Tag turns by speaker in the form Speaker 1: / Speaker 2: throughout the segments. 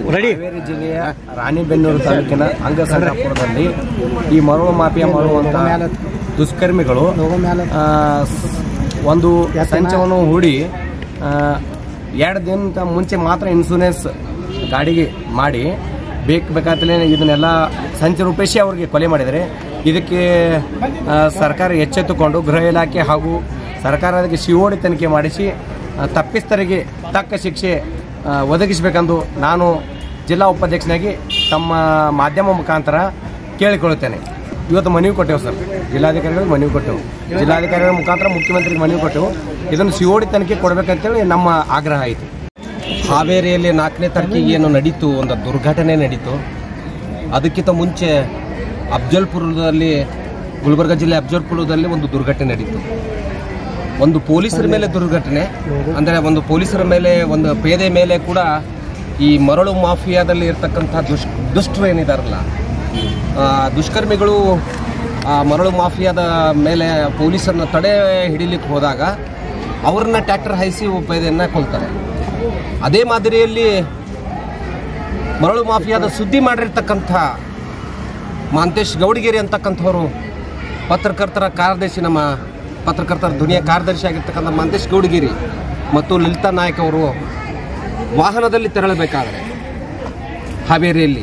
Speaker 1: ಹಾವೇರಿ ಜಿಲ್ಲೆಯ ರಾಣಿಬೆನ್ನೂರು ತಾಲೂಕಿನ ಅಂಗಸಂಗಾಪುರದಲ್ಲಿ ಈ ಮರಳು ಮಾಫಿಯಾ ಮಾಡುವಂತ ದುಷ್ಕರ್ಮಿಗಳು ಆ, ಸ್- ಒಂದು ಸಂಚವನ್ನು ಹೂಡಿ ಆ, ಎರಡು ದಿನದ ಮುಂಚೆ ಮಾತ್ರ ಇನ್ಸೂರೆನ್ಸ್ ಗಾಡಿಗೆ ಮಾಡಿ ಬೇಕು ಬೇಕಾತಲೇ ಇದನ್ನೆಲ್ಲ ಸಂಚ ರೂಪಿಸಿ ಅವರಿಗೆ ಕೊಲೆ ಮಾಡಿದರೆ ಇದಕ್ಕೆ ಆ, ಸರ್ಕಾರ ಎಚ್ಚೆತ್ತುಕೊಂಡು ಗೃಹ ಇಲಾಖೆ ಹಾಗೂ ಸರ್ಕಾರ ಅದಕ್ಕೆ ಸಿಒಡಿ ತನಿಖೆ ಮಾಡಿಸಿ ಆ, ತಪ್ಪಿಸ್ಥರಿಗೆ ತಕ್ಕ ಶಿಕ್ಷೆ ಆ, ಒದಗಿಸಬೇಕೆಂದು ನಾನು ಜಿಲ್ಲಾ ಉಪಾಧ್ಯಕ್ಷನಾಗಿ ತಮ್ಮ ಮಾಧ್ಯಮ ಮುಖಾಂತರ ಕೇಳಿಕೊಳ್ಳುತ್ತೇನೆ ಇವತ್ತು ಮನವಿ ಕೊಟ್ಟೆವು ಸರ್ ಜಿಲ್ಲಾಧಿಕಾರಿಗಳಿಗೆ ಮನವಿ ಕೊಟ್ಟೆವು ಜಿಲ್ಲಾಧಿಕಾರಿಗಳ ಮುಖಾಂತರ ಮುಖ್ಯಮಂತ್ರಿಗೆ ಮನವಿ ಕೊಟ್ಟೆವು ಇದನ್ನು ಸಿಒಡಿ ತನಿಖೆ ಕೊಡಬೇಕಂತೇಳಿ ನಮ್ಮ ಆಗ್ರಹ ಆಯಿತು
Speaker 2: ಹಾವೇರಿಯಲ್ಲಿ ನಾಲ್ಕನೇ ತಾರೀಕಿಗೆ ಏನು ನಡೀತು ಒಂದು ದುರ್ಘಟನೆ ನಡೀತು ಅದಕ್ಕಿಂತ ಮುಂಚೆ ಅಫ್ಜಲ್ಪುರದಲ್ಲಿ ಗುಲ್ಬರ್ಗ ಜಿಲ್ಲೆ ಅಫ್ಜಲ್ಪುರದಲ್ಲಿ ಒಂದು ದುರ್ಘಟನೆ ನಡೀತು ಒಂದು ಪೊಲೀಸರ ಮೇಲೆ ದುರ್ಘಟನೆ ಅಂದರೆ ಒಂದು ಪೊಲೀಸರ ಮೇಲೆ ಒಂದು ಪೇದೆ ಮೇಲೆ ಕೂಡ ಈ ಮರಳು ಮಾಫಿಯಾದಲ್ಲಿ ಇರ್ತಕ್ಕಂಥ ದುಷ್ ದುಷ್ಟರು ಏನಿದಾರಲ್ಲ ಆ, ದುಷ್ಕರ್ಮಿಗಳು ಆ ಮರಳು ಮಾಫಿಯಾದ ಮೇಲೆ ಪೊಲೀಸರನ್ನ ತಡೆ ಹಿಡಿಲಿಕ್ಕೆ ಹೋದಾಗ ಅವ್ರನ್ನ ಟ್ರ್ಯಾಕ್ಟರ್ ಹಾಯಿಸಿ ಪೇದೆಯನ್ನು ಕೊಲ್ತಾರೆ ಅದೇ ಮಾದರಿಯಲ್ಲಿ ಮರಳು ಮಾಫಿಯಾದ ಸುದ್ದಿ ಮಾಡಿರ್ತಕ್ಕಂಥ ಮಾಂತೇಶ್ ಗೌಡಿಗೇರಿ ಅಂತಕ್ಕಂಥವ್ರು ಪತ್ರಕರ್ತರ ಕಾರ್ಯದರ್ಶಿ ನಮ್ಮ ಪತ್ರಕರ್ತರ ಧ್ವನಿಯ ಕಾರ್ಯದರ್ಶಿ ಆಗಿರ್ತಕ್ಕಂಥ ಮಾಂತೇಶ್ ಗೌಡಿಗೇರಿ ಮತ್ತು ಲಲಿತಾ ನಾಯಕ್ ಅವರು ವಾಹನದಲ್ಲಿ ತೆರಳಬೇಕಾದ್ರೆ ಹಾವೇರಿಯಲ್ಲಿ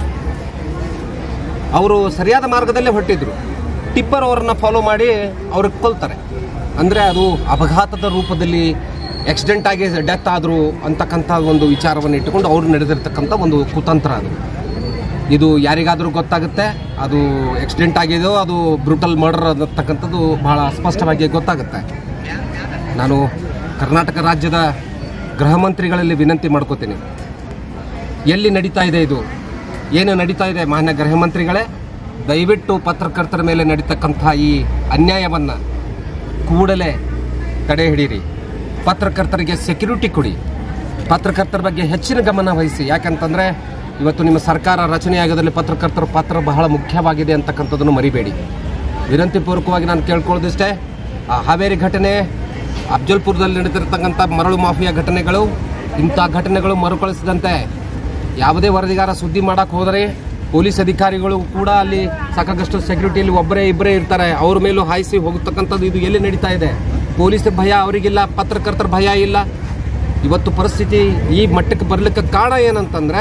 Speaker 2: ಅವರು ಸರಿಯಾದ ಮಾರ್ಗದಲ್ಲೇ ಹೊರಟಿದ್ರು ಟಿಪ್ಪರ್ ಅವರನ್ನ ಫಾಲೋ ಮಾಡಿ ಅವ್ರಿಗೆ ಕೊಲ್ತಾರೆ ಅಂದರೆ ಅದು ಅಪಘಾತದ ರೂಪದಲ್ಲಿ ಆಕ್ಸಿಡೆಂಟ್ ಆಗಿ ಡೆತ್ ಆದರು ಅಂತಕ್ಕಂಥ ಒಂದು ವಿಚಾರವನ್ನು ಇಟ್ಟುಕೊಂಡು ಅವ್ರು ನಡೆದಿರ್ತಕ್ಕಂಥ ಒಂದು ಕುತಂತ್ರ ಅದು ಇದು ಯಾರಿಗಾದರೂ ಗೊತ್ತಾಗುತ್ತೆ ಅದು ಆಕ್ಸಿಡೆಂಟ್ ಆಗಿದೆಯೋ ಅದು ಬ್ರೂಟಲ್ ಮರ್ಡರ್ ಅನ್ನತಕ್ಕಂಥದ್ದು ಬಹಳ ಸ್ಪಷ್ಟವಾಗಿ ಗೊತ್ತಾಗುತ್ತೆ ನಾನು ಕರ್ನಾಟಕ ರಾಜ್ಯದ ಗೃಹ ಮಂತ್ರಿಗಳಲ್ಲಿ ವಿನಂತಿ ಮಾಡ್ಕೋತೀನಿ ಎಲ್ಲಿ ನಡೀತಾ ಇದೆ ಇದು ಏನು ನಡೀತಾ ಇದೆ ಮಾನ್ಯ ಗೃಹ ಮಂತ್ರಿಗಳೇ ದಯವಿಟ್ಟು ಪತ್ರಕರ್ತರ ಮೇಲೆ ನಡೀತಕ್ಕಂಥ ಈ ಅನ್ಯಾಯವನ್ನು ಕೂಡಲೇ ತಡೆ ಹಿಡೀರಿ ಪತ್ರಕರ್ತರಿಗೆ ಸೆಕ್ಯೂರಿಟಿ ಕೊಡಿ ಪತ್ರಕರ್ತರ ಬಗ್ಗೆ ಹೆಚ್ಚಿನ ಗಮನ ವಹಿಸಿ ಯಾಕಂತಂದರೆ ಇವತ್ತು ನಿಮ್ಮ ಸರ್ಕಾರ ರಚನೆಯಾಗೋದ್ರಲ್ಲಿ ಪತ್ರಕರ್ತರ ಪಾತ್ರ ಬಹಳ ಮುಖ್ಯವಾಗಿದೆ ಅಂತಕ್ಕಂಥದ್ದನ್ನು ಮರಿಬೇಡಿ ವಿನಂತಿಪೂರ್ವಕವಾಗಿ ನಾನು ಕೇಳ್ಕೊಳ್ಳೋದಿಷ್ಟೇ ಆ ಹಾವೇರಿ ಘಟನೆ ಅಫ್ಜಲ್ಪುರದಲ್ಲಿ ನಡೆದಿರ್ತಕ್ಕಂಥ ಮರಳು ಮಾಫಿಯಾ ಘಟನೆಗಳು ಇಂಥ ಘಟನೆಗಳು ಮರುಕಳಿಸಿದಂತೆ ಯಾವುದೇ ವರದಿಗಾರ ಸುದ್ದಿ ಮಾಡಕ್ಕೆ ಹೋದರೆ ಪೊಲೀಸ್ ಅಧಿಕಾರಿಗಳು ಕೂಡ ಅಲ್ಲಿ ಸಾಕಾಗಷ್ಟು ಸೆಕ್ಯೂರಿಟಿಯಲ್ಲಿ ಒಬ್ಬರೇ ಇಬ್ಬರೇ ಇರ್ತಾರೆ ಅವ್ರ ಮೇಲೂ ಹಾಯಿಸಿ ಹೋಗತಕ್ಕಂಥದ್ದು ಇದು ಎಲ್ಲಿ ನಡೀತಾ ಇದೆ ಪೊಲೀಸ್ ಭಯ ಅವರಿಗಿಲ್ಲ ಪತ್ರಕರ್ತರ ಭಯ ಇಲ್ಲ ಇವತ್ತು ಪರಿಸ್ಥಿತಿ ಈ ಮಟ್ಟಕ್ಕೆ ಬರಲಿಕ್ಕೆ ಕಾರಣ ಏನಂತಂದರೆ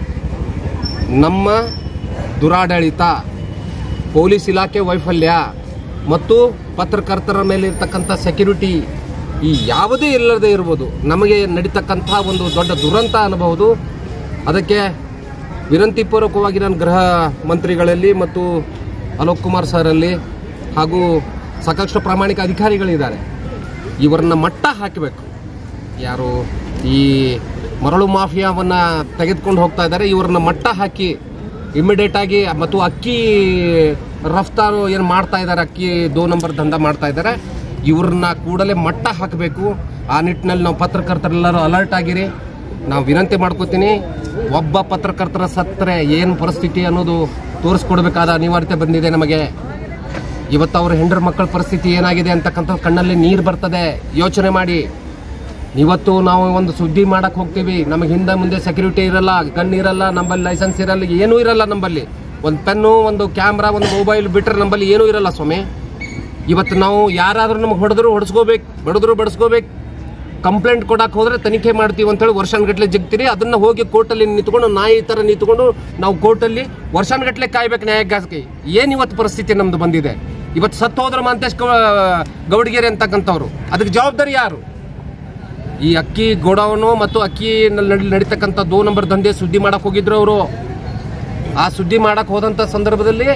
Speaker 2: ನಮ್ಮ ದುರಾಡಳಿತ ಪೊಲೀಸ್ ಇಲಾಖೆ ವೈಫಲ್ಯ ಮತ್ತು ಪತ್ರಕರ್ತರ ಮೇಲೆ ಇರ್ತಕ್ಕಂಥ ಸೆಕ್ಯೂರಿಟಿ ಈ ಯಾವುದೇ ಇಲ್ಲದೆ ಇರ್ಬೋದು ನಮಗೆ ನಡೀತಕ್ಕಂಥ ಒಂದು ದೊಡ್ಡ ದುರಂತ ಅನ್ನಬಹುದು ಅದಕ್ಕೆ ವಿನಂತಿಪೂರ್ವಕವಾಗಿ ನಾನು ಗೃಹ ಮಂತ್ರಿಗಳಲ್ಲಿ ಮತ್ತು ಅಲೋಕ್ ಕುಮಾರ್ ಸರಲ್ಲಿ ಹಾಗೂ ಸಾಕಷ್ಟು ಪ್ರಾಮಾಣಿಕ ಅಧಿಕಾರಿಗಳಿದ್ದಾರೆ ಇವರನ್ನ ಮಟ್ಟ ಹಾಕಬೇಕು ಯಾರು ಈ ಮರಳು ಮಾಫಿಯಾವನ್ನು ತೆಗೆದುಕೊಂಡು ಹೋಗ್ತಾ ಇದ್ದಾರೆ ಇವ್ರನ್ನ ಮಟ್ಟ ಹಾಕಿ ಇಮಿಡಿಯೇಟ್ ಆಗಿ ಮತ್ತು ಅಕ್ಕಿ ರಫ್ತಾರು ಏನು ಮಾಡ್ತಾ ಇದ್ದಾರೆ ಅಕ್ಕಿ ದೋ ನಂಬರ್ ದಂಧ ಮಾಡ್ತಾ ಇದ್ದಾರೆ ಇವ್ರನ್ನ ಕೂಡಲೇ ಮಟ್ಟ ಹಾಕಬೇಕು ಆ ನಿಟ್ಟಿನಲ್ಲಿ ನಾವು ಪತ್ರಕರ್ತರೆಲ್ಲರೂ ಅಲರ್ಟ್ ಆಗಿರಿ ನಾವು ವಿನಂತಿ ಮಾಡ್ಕೋತೀನಿ ಒಬ್ಬ ಪತ್ರಕರ್ತರ ಸತ್ತರೆ ಏನು ಪರಿಸ್ಥಿತಿ ಅನ್ನೋದು ತೋರಿಸ್ಕೊಡ್ಬೇಕಾದ ಅನಿವಾರ್ಯತೆ ಬಂದಿದೆ ನಮಗೆ ಇವತ್ತು ಅವ್ರ ಹೆಂಡ್ರ ಮಕ್ಕಳ ಪರಿಸ್ಥಿತಿ ಏನಾಗಿದೆ ಅಂತಕ್ಕಂಥ ಕಣ್ಣಲ್ಲಿ ನೀರು ಬರ್ತದೆ ಯೋಚನೆ ಮಾಡಿ ಇವತ್ತು ನಾವು ಒಂದು ಸುದ್ದಿ ಮಾಡಕ್ ಹೋಗ್ತೀವಿ ನಮಗೆ ಹಿಂದೆ ಮುಂದೆ ಸೆಕ್ಯೂರಿಟಿ ಇರಲ್ಲ ಗನ್ ಇರಲ್ಲ ನಂಬಲ್ಲಿ ಲೈಸೆನ್ಸ್ ಇರಲ್ಲ ಏನೂ ಇರಲ್ಲ ನಂಬಲ್ಲಿ ಒಂದು ಪೆನ್ನು ಒಂದು ಕ್ಯಾಮ್ರಾ ಒಂದು ಮೊಬೈಲ್ ಬಿಟ್ರೆ ನಂಬಲ್ಲಿ ಏನೂ ಇರಲ್ಲ ಸ್ವಾಮಿ ಇವತ್ತು ನಾವು ಯಾರಾದ್ರೂ ನಮಗೆ ಹೊಡೆದ್ರು ಹೊಡೆಸ್ಕೋಬೇಕು ಬಡಿದ್ರು ಬಡಿಸ್ಕೋಬೇಕು ಕಂಪ್ಲೇಂಟ್ ಕೊಡಕ್ಕೆ ಹೋದ್ರೆ ತನಿಖೆ ಮಾಡ್ತೀವಿ ಅಂತೇಳಿ ವರ್ಷಾನ್ಗಟ್ಲೆ ಜಗ್ತೀರಿ ಅದನ್ನ ಹೋಗಿ ಕೋರ್ಟಲ್ಲಿ ನಿಂತ್ಕೊಂಡು ನಾಯಿ ಥರ ನಿಂತ್ಕೊಂಡು ನಾವು ಕೋರ್ಟಲ್ಲಿ ವರ್ಷಾನ್ಗಟ್ಲೆ ಕಾಯ್ಬೇಕು ನ್ಯಾಯಕ್ಕಾಗಿ ಏನು ಇವತ್ತು ಪರಿಸ್ಥಿತಿ ನಮ್ದು ಬಂದಿದೆ ಇವತ್ತು ಸತ್ತು ಹೋದ್ರ ಮಾಂತೇಶ್ ಗೌ- ಗೌಡಗೇರಿ ಅಂತಕ್ಕಂಥವ್ರು ಅದಕ್ಕೆ ಜವಾಬ್ದಾರಿ ಯಾರು ಈ ಅಕ್ಕಿ ಗೋಡೌನು ಮತ್ತು ಅಕ್ಕಿ ನಡಿ- ನಡೀತಕ್ಕಂಥ ದೋ ನಂಬರ್ ದಂಧೆ ಸುದ್ದಿ ಮಾಡಕ್ ಹೋಗಿದ್ರು ಅವರು ಆ ಸುದ್ದಿ ಮಾಡಕ್ ಹೋದಂಥ ಸಂದರ್ಭದಲ್ಲಿ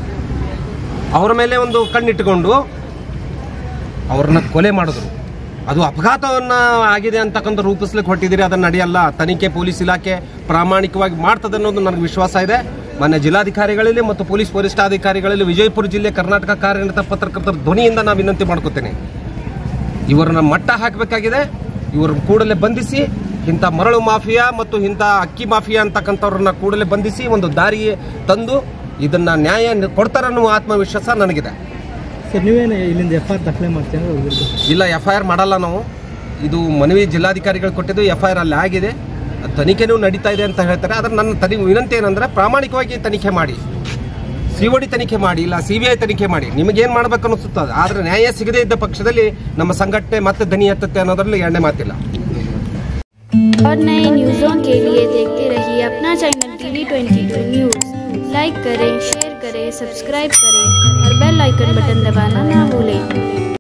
Speaker 2: ಅವರ ಮೇಲೆ ಒಂದು ಕಣ್ಣಿಟ್ಟುಕೊಂಡು ಅವ್ರನ್ನ ಕೊಲೆ ಮಾಡಿದ್ರು ಅದು ಅಪಘಾತವನ್ನ ಆಗಿದೆ ಅಂತಕ್ಕಂಥ ರೂಪಿಸ್ಲಿಕ್ಕೆ ಹೊಟ್ಟಿದ್ದೀರಿ ಅದನ್ನ ನಡೆಯಲ್ಲ ತನಿಖೆ ಪೊಲೀಸ್ ಇಲಾಖೆ ಪ್ರಾಮಾಣಿಕವಾಗಿ ಮಾಡ್ತದೆ ಅನ್ನೋದು ನನಗೆ ವಿಶ್ವಾಸ ಇದೆ ಮಾನ್ಯ ಜಿಲ್ಲಾಧಿಕಾರಿಗಳಲ್ಲಿ ಮತ್ತು ಪೊಲೀಸ್ ವರಿಷ್ಠಾಧಿಕಾರಿಗಳಲ್ಲಿ ವಿಜಯಪುರ ಜಿಲ್ಲೆ ಕರ್ನಾಟಕ ಕಾರ್ಯನಿರತ ಪತ್ರಕರ್ತರ ಧ್ವನಿಯಿಂದ ನಾನು ವಿನಂತಿ ಮಾಡ್ಕೋತೇನೆ ಇವರನ್ನ ಮಟ್ಟ ಹಾಕಬೇಕಾಗಿದೆ ಇವ್ರನ್ನ ಕೂಡಲೇ ಬಂಧಿಸಿ ಇಂಥ ಮರಳು ಮಾಫಿಯಾ ಮತ್ತು ಇಂಥ ಅಕ್ಕಿ ಮಾಫಿಯಾ ಅಂತಕ್ಕಂಥವ್ರನ್ನ ಕೂಡಲೇ ಬಂಧಿಸಿ ಒಂದು ದಾರಿಗೆ ತಂದು ಇದನ್ನ ನ್ಯಾಯ ಕೊಡ್ತಾರೆ ಅನ್ನುವ ಆತ್ಮವಿಶ್ವಾಸ ನನಗಿದೆ
Speaker 3: ಸರ್ ನೀವೇನು ಇಲ್ಲಿಂದ ಎಫ್ ಐ ಆರ್ ದಾಖಲೆ ಮಾಡ್ತೀರಾ ಅವ್ರ ವಿರುದ್ಧ
Speaker 2: ಇಲ್ಲ ಎಫ್ ಐ ಆರ್ ಮಾಡಲ್ಲ ನಾವು ಇದು ಮನವಿ ಜಿಲ್ಲಾಧಿಕಾರಿಗಳು ಕೊಟ್ಟಿದ್ದು ಎಫ್ ಐ ಆರ್ ಅಲ್ಲಿ ಆಗಿದೆ ತನಿಖೆನೂ ನಡೀತಾ ಇದೆ ಅಂತ ಹೇಳ್ತಾರೆ ಆದ್ರೆ ನನ್ನ ತನಿ ವಿನಂತಿ ಏನಂದ್ರೆ ಪ್ರಾಮಾಣಿಕವಾಗಿ ತನಿಖೆ ಮಾಡಿ ಸಿ ಡಿ ತನಿಖೆ ಮಾಡಿ ಇಲ್ಲ ಸಿ ಬಿ ಐ ತನಿಖೆ ಮಾಡಿ ನಿಮಗೇನು ಮಾಡ್ಬೇಕು ಅನಿಸುತ್ತದೆ ಆದರೆ ನ್ಯಾಯ ಸಿಗದೇ ಇದ್ದ ಪಕ್ಷದಲ್ಲಿ ನಮ್ಮ ಸಂಘಟನೆ ಮತ್ತೆ ದನಿ ಎತ್ತುತ್ತೆ ಅನ್ನೋದ್ರಲ್ಲಿ ಎರಡನೇ ಮಾತಿಲ್ಲ
Speaker 4: और नए न्यूज़ों के लिए देखते रहिए अपना channel TV twenty two news like करें शेयर करें सब्सक्राइब करें और बेल आइकन बटन दबाना ना भूलें